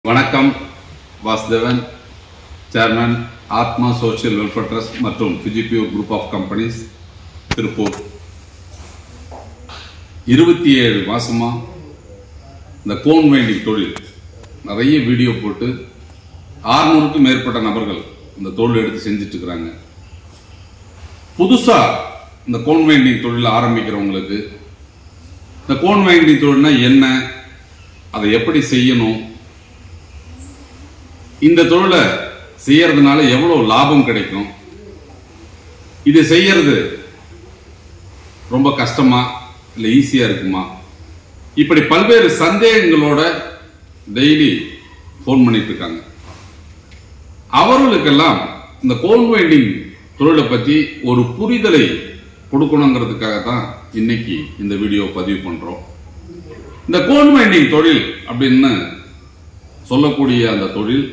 வணக்கம் Vasudevan chairman Atma social welfare trust மற்றும் PGPO group of companies Tiruppur இருபத்தி ஏழு மாசமா இந்த கோன் வைண்டிங் தொழில் நிறைய வீடியோ போட்டு ஆறுநூறுக்கும் மேற்பட்ட நபர்கள் இந்த தொழில் எடுத்து செஞ்சுட்டு இருக்கிறாங்க புதுசா இந்த கோன் வைண்டிங் தொழில் ஆரம்பிக்கிறவங்களுக்கு இந்த கோன் வைண்டிங் தொழில்னா என்ன அதை எப்படி செய்யணும் இந்த தொழிலை செய்யறதுனால எவ்வளவு லாபம் கிடைக்கும் இது செய்யறது ரொம்ப கஷ்டமா இல்ல ஈஸியா இருக்குமா இப்படி பல்வேறு சந்தேகங்களோட டெய்லி ஃபோன் பண்ணிட்டு இருக்காங்க அவர்களுக்கெல்லாம் இந்த கோல் வைண்டிங் தொழிலை பத்தி ஒரு புரிதலை கொடுக்கணுங்கிறதுக்காக தான் இன்னைக்கு இந்த வீடியோ பதிவு பண்றோம் இந்த கோல் வைண்டிங் தொழில் அப்படின்னு சொல்லக்கூடிய அந்த தொழில்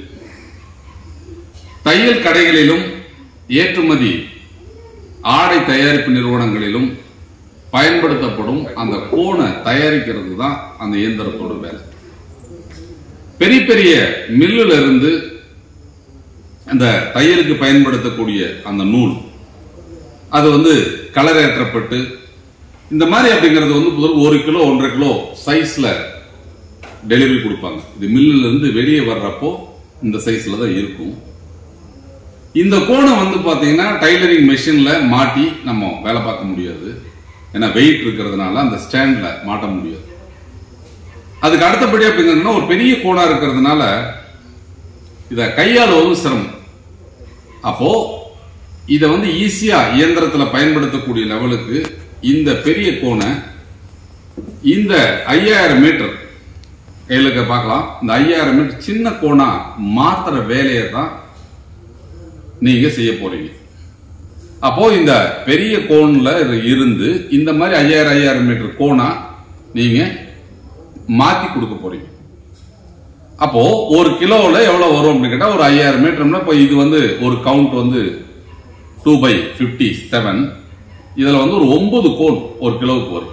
தையல் கடைகளிலும் ஏற்றுமதி ஆடை தயாரிப்பு நிறுவனங்களிலும் பயன்படுத்தப்படும் அந்த கோனை தயாரிக்கிறது தான் அந்த இயந்திரத்தோட வேலை பெரிய பெரிய மில்லுல இருந்து அந்த தையலுக்கு பயன்படுத்தக்கூடிய அந்த நூல் அது வந்து கலர் ஏற்றப்பட்டு இந்த மாதிரி அப்படிங்கிறது வந்து முதல் ஒரு கிலோ ஒன்றரை கிலோ சைஸ்ல டெலிவரி கொடுப்பாங்க இது மில்லுல இருந்து வெளியே வர்றப்போ இந்த சைஸ்ல தான் இருக்கும் இந்த கோணை வந்து பாத்தீங்கன்னா டைலரிங் மெஷின்ல மாட்டி நம்ம வேலை பார்க்க முடியாது ஏன்னா வெயிட் இருக்கிறதுனால அந்த ஸ்டாண்ட்ல மாட்ட முடியாது அதுக்கு அடுத்தபடி அப்படிங்கன்னா ஒரு பெரிய கோணா இருக்கிறதுனால இத கையாளுவதும் சிரமம் அப்போ இத வந்து ஈஸியா இயந்திரத்துல பயன்படுத்தக்கூடிய லெவலுக்கு இந்த பெரிய கோணை இந்த ஐயாயிரம் மீட்டர் கையிலுக்க பார்க்கலாம் இந்த ஐயாயிரம் மீட்டர் சின்ன கோணா மாத்துற வேலையை தான் நீங்க செய்ய போறீங்க அப்போ இந்த பெரிய கோன்ல இது இருந்து இந்த மாதிரி ஐயாயிரம் ஐயாயிரம் மீட்டர் கோனா நீங்க மாத்தி கொடுக்க போறீங்க அப்போ ஒரு கிலோவில் எவ்வளவு வரும் அப்படின்னு கேட்டா ஒரு ஐயாயிரம் மீட்டர்னா இப்போ இது வந்து ஒரு கவுண்ட் வந்து டூ பை பிப்டி செவன் இதுல வந்து ஒரு ஒன்பது கோன் ஒரு கிலோவுக்கு வரும்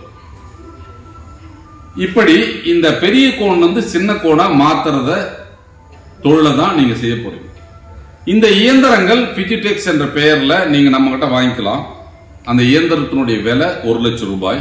இப்படி இந்த பெரிய கோன் வந்து சின்ன கோனா மாத்துறத தொழிலை தான் நீங்க செய்ய போறீங்க இந்த இயந்திரங்கள் பிஜிடெக்ஸ் என்ற பெயர்ல நீங்க நம்ம கிட்ட வாங்கிக்கலாம் அந்த இயந்திரத்தினுடைய விலை ஒரு லட்சம் ரூபாய்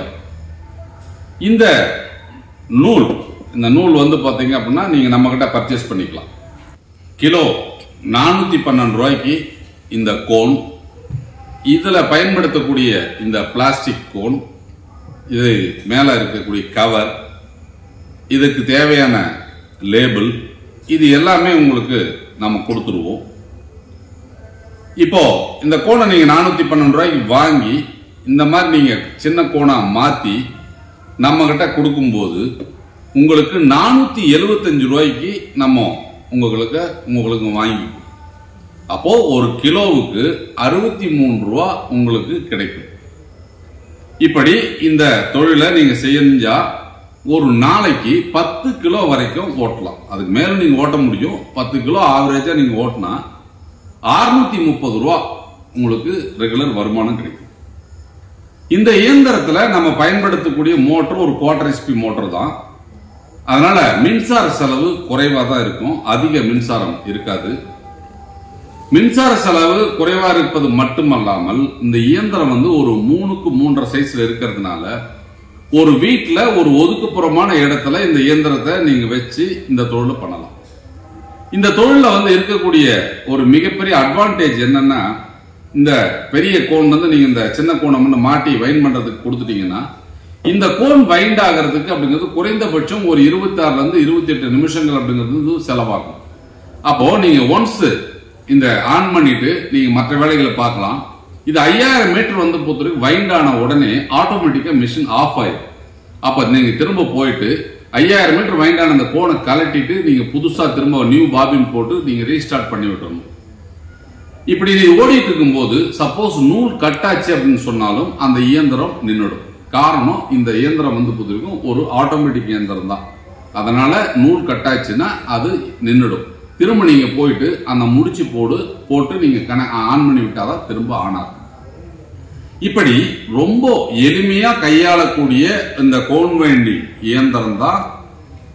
இந்த நூல் இந்த நூல் வந்து பாத்தீங்க அப்படின்னா நீங்க நம்ம கிட்ட பர்ச்சேஸ் பண்ணிக்கலாம் கிலோ நானூத்தி பன்னெண்டு ரூபாய்க்கு இந்த கோன் இதுல பயன்படுத்தக்கூடிய இந்த பிளாஸ்டிக் கோன் இது மேல இருக்கக்கூடிய கவர் இதுக்கு தேவையான லேபிள் இது எல்லாமே உங்களுக்கு நம்ம கொடுத்துருவோம் இப்போ இந்த கோணை நீங்க நானூத்தி பன்னெண்டு ரூபாய்க்கு வாங்கி இந்த மாதிரி நீங்க சின்ன கோணா மாத்தி நம்ம கிட்ட கொடுக்கும்போது உங்களுக்கு நானூத்தி எழுபத்தஞ்சு ரூபாய்க்கு நம்ம உங்களுக்கு உங்களுக்கு வாங்கி அப்போ ஒரு கிலோவுக்கு அறுபத்தி மூணு ரூபா உங்களுக்கு கிடைக்கும் இப்படி இந்த தொழிலை நீங்க செஞ்சா ஒரு நாளைக்கு பத்து கிலோ வரைக்கும் ஓட்டலாம் அதுக்கு மேல நீங்க ஓட்ட முடியும் பத்து கிலோ ஆவரேஜா நீங்க ஓட்டினா அறுநூத்தி முப்பது ரூபா உங்களுக்கு ரெகுலர் வருமானம் கிடைக்கும் இந்த இயந்திரத்துல நம்ம பயன்படுத்தக்கூடிய மோட்டர் ஒரு குவார்டர் எஸ்பி மோட்டர் தான் அதனால மின்சார செலவு குறைவா தான் இருக்கும் அதிக மின்சாரம் இருக்காது மின்சார செலவு குறைவா இருப்பது மட்டுமல்லாமல் இந்த இயந்திரம் வந்து ஒரு மூணுக்கு மூன்றரை சைஸ்ல இருக்கிறதுனால ஒரு வீட்டுல ஒரு ஒதுக்குப்புறமான இடத்துல இந்த இயந்திரத்தை நீங்க வச்சு இந்த தொழிலை பண்ணலாம் இந்த தொழில வந்து இருக்கக்கூடிய ஒரு மிகப்பெரிய அட்வான்டேஜ் என்னன்னா இந்த பெரிய கோன் வந்து நீங்க இந்த சின்ன கோனை வந்து மாட்டி வைண்ட் பண்றதுக்கு கொடுத்துட்டீங்கன்னா இந்த கோன் வைண்ட் ஆகிறதுக்கு அப்படிங்கிறது குறைந்தபட்சம் ஒரு இருபத்தாறுல இருந்து இருபத்தி எட்டு நிமிஷங்கள் அப்படிங்கிறது செலவாகும் அப்போ நீங்க ஒன்ஸ் இந்த ஆன் பண்ணிட்டு நீங்க மற்ற வேலைகளை பார்க்கலாம் இது ஐயாயிரம் மீட்டர் வந்து பொறுத்தவரைக்கும் வைண்ட் ஆன உடனே ஆட்டோமேட்டிக்கா மிஷின் ஆஃப் ஆயிடும் அப்ப நீங்க திரும்ப போயிட்டு ஐயாயிரம் மீட்டர் வைண்டான அந்த கோனை கலட்டிட்டு நீங்க புதுசா திரும்ப நியூ பாபின் போட்டு நீங்க ரீஸ்டார்ட் பண்ணி விட்டுறணும் இப்படி நீ ஓடிட்டு இருக்கும்போது சப்போஸ் நூல் கட்டாச்சு அப்படின்னு சொன்னாலும் அந்த இயந்திரம் நின்றுடும் காரணம் இந்த இயந்திரம் வந்து பொறுத்தவரைக்கும் ஒரு ஆட்டோமேட்டிக் இயந்திரம் தான் அதனால நூல் கட்டாச்சுன்னா அது நின்றுடும் திரும்ப நீங்க போயிட்டு அந்த முடிச்சு போடு போட்டு நீங்க கன ஆன் பண்ணி விட்டாதான் திரும்ப ஆன் ஆகும் இப்படி ரொம்ப எளிமையா கையாளக்கூடிய இந்த கோன் வைண்டிங் இயந்திரம் தான்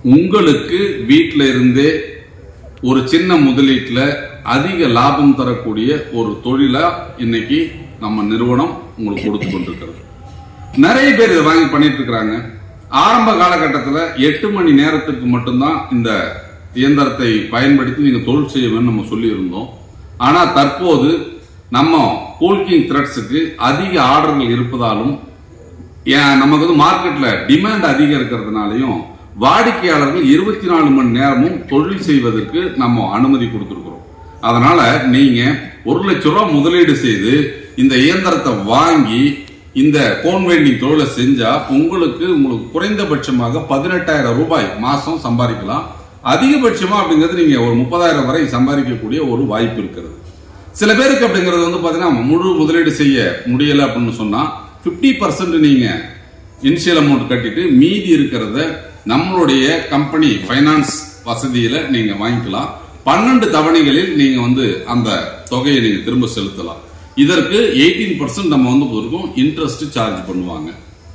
உங்களுக்கு வீட்டில் இருந்தே ஒரு சின்ன முதலீட்டுல அதிக லாபம் தரக்கூடிய ஒரு தொழிலா இன்னைக்கு நம்ம நிறுவனம் உங்களுக்கு கொடுத்து கொண்டிருக்கிறது நிறைய பேர் இதை வாங்கி பண்ணிட்டு இருக்கிறாங்க ஆரம்ப காலகட்டத்தில் எட்டு மணி நேரத்துக்கு மட்டும்தான் இந்த இயந்திரத்தை பயன்படுத்தி நீங்க தொழில் செய்ய வேண்டும் நம்ம சொல்லியிருந்தோம் ஆனா தற்போது நம்ம கூல்கிங் த்ரெட்ஸுக்கு அதிக ஆர்டர்கள் இருப்பதாலும் ஏன் நமக்கு வந்து மார்க்கெட்ல டிமாண்ட் அதிகம் இருக்கிறதுனாலையும் வாடிக்கையாளர்கள் இருபத்தி நாலு மணி நேரமும் தொழில் செய்வதற்கு நம்ம அனுமதி கொடுத்திருக்கிறோம் அதனால நீங்க ஒரு லட்ச ரூபாய் முதலீடு செய்து இந்த இயந்திரத்தை வாங்கி இந்த கோன் வெல்டிங் தொழிலை செஞ்சா உங்களுக்கு உங்களுக்கு குறைந்தபட்சமாக பதினெட்டாயிரம் ரூபாய் மாசம் சம்பாதிக்கலாம் அதிகபட்சமா அப்படிங்கிறது நீங்க ஒரு முப்பதாயிரம் வரை சம்பாதிக்கக்கூடிய ஒரு வாய்ப்பு இருக்கிறது சில பேருக்கு அப்படிங்கிறது வந்து பாத்தீங்கன்னா முழு முதலீடு செய்ய முடியல அப்படின்னு சொன்னா 50% பர்சன்ட் நீங்க இனிஷியல் அமௌண்ட் கட்டிட்டு மீதி இருக்கிறத நம்மளுடைய கம்பெனி ஃபைனான்ஸ் வசதியில நீங்க வாங்கிக்கலாம் பன்னெண்டு தவணைகளில் நீங்க வந்து அந்த தொகையை நீங்க திரும்ப செலுத்தலாம் இதற்கு எயிட்டீன் பர்சன்ட் நம்ம வந்து இருக்கும் இன்ட்ரெஸ்ட் சார்ஜ் பண்ணுவாங்க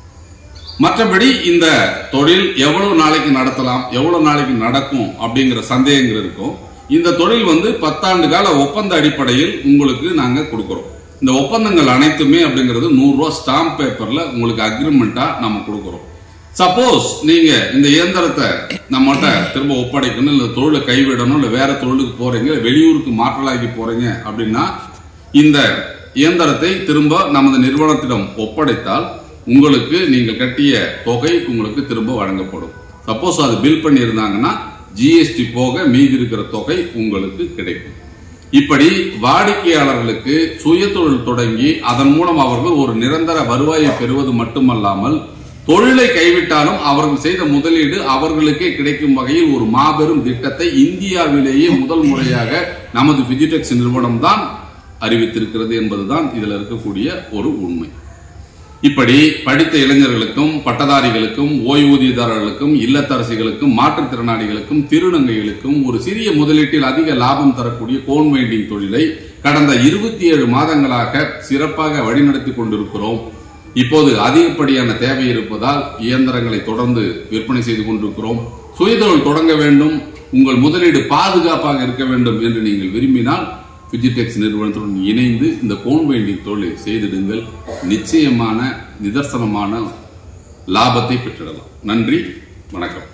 மற்றபடி இந்த தொழில் எவ்வளவு நாளைக்கு நடத்தலாம் எவ்வளவு நாளைக்கு நடக்கும் அப்படிங்கிற சந்தேகங்கள் இருக்கும் இந்த தொழில் வந்து பத்தாண்டு கால ஒப்பந்த அடிப்படையில் உங்களுக்கு நாங்க கொடுக்கிறோம் இந்த ஒப்பந்தங்கள் அனைத்துமே அப்படிங்கிறது நூறு ரூபாய் ஸ்டாம்ப் பேப்பர்ல உங்களுக்கு அக்ரிமெண்டா நம்ம கொடுக்கிறோம் சப்போஸ் நீங்க இந்த இயந்திரத்தை நம்மகிட்ட திரும்ப ஒப்படைக்கணும் இல்ல தொழிலை கைவிடணும் இல்ல வேற தொழிலுக்கு போறீங்க வெளியூருக்கு மாற்றலாகி போறீங்க அப்படின்னா இந்த இயந்திரத்தை திரும்ப நமது நிறுவனத்திடம் ஒப்படைத்தால் உங்களுக்கு நீங்கள் கட்டிய தொகை உங்களுக்கு திரும்ப வழங்கப்படும் சப்போஸ் அது பில் பண்ணியிருந்தாங்கன்னா ஜிஎஸ்டி போக மீதி இருக்கிற தொகை உங்களுக்கு கிடைக்கும் இப்படி வாடிக்கையாளர்களுக்கு சுயதொழில் தொடங்கி அதன் மூலம் அவர்கள் ஒரு நிரந்தர வருவாயை பெறுவது மட்டுமல்லாமல் தொழிலை கைவிட்டாலும் அவர்கள் செய்த முதலீடு அவர்களுக்கே கிடைக்கும் வகையில் ஒரு மாபெரும் திட்டத்தை இந்தியாவிலேயே முதல் முறையாக நமது பிஜிடெக்ஸ் நிறுவனம் தான் அறிவித்திருக்கிறது என்பதுதான் இதுல இருக்கக்கூடிய ஒரு உண்மை இப்படி படித்த இளைஞர்களுக்கும் பட்டதாரிகளுக்கும் ஓய்வூதியதாரர்களுக்கும் இல்லத்தரசிகளுக்கும் மாற்றுத்திறனாளிகளுக்கும் திருநங்கைகளுக்கும் ஒரு சிறிய முதலீட்டில் அதிக லாபம் தரக்கூடிய கோன் வெயிண்டிங் தொழிலை கடந்த இருபத்தி ஏழு மாதங்களாக சிறப்பாக வழிநடத்தி கொண்டிருக்கிறோம் இப்போது அதிகப்படியான தேவை இருப்பதால் இயந்திரங்களை தொடர்ந்து விற்பனை செய்து கொண்டிருக்கிறோம் சுயதொழில் தொடங்க வேண்டும் உங்கள் முதலீடு பாதுகாப்பாக இருக்க வேண்டும் என்று நீங்கள் விரும்பினால் பிஜிடெக்ஸ் நிறுவனத்துடன் இணைந்து இந்த கோன் வெயிண்டிங் தொழிலை செய்திடுங்கள் நிச்சயமான நிதர்சனமான லாபத்தை பெற்றிடலாம் நன்றி வணக்கம்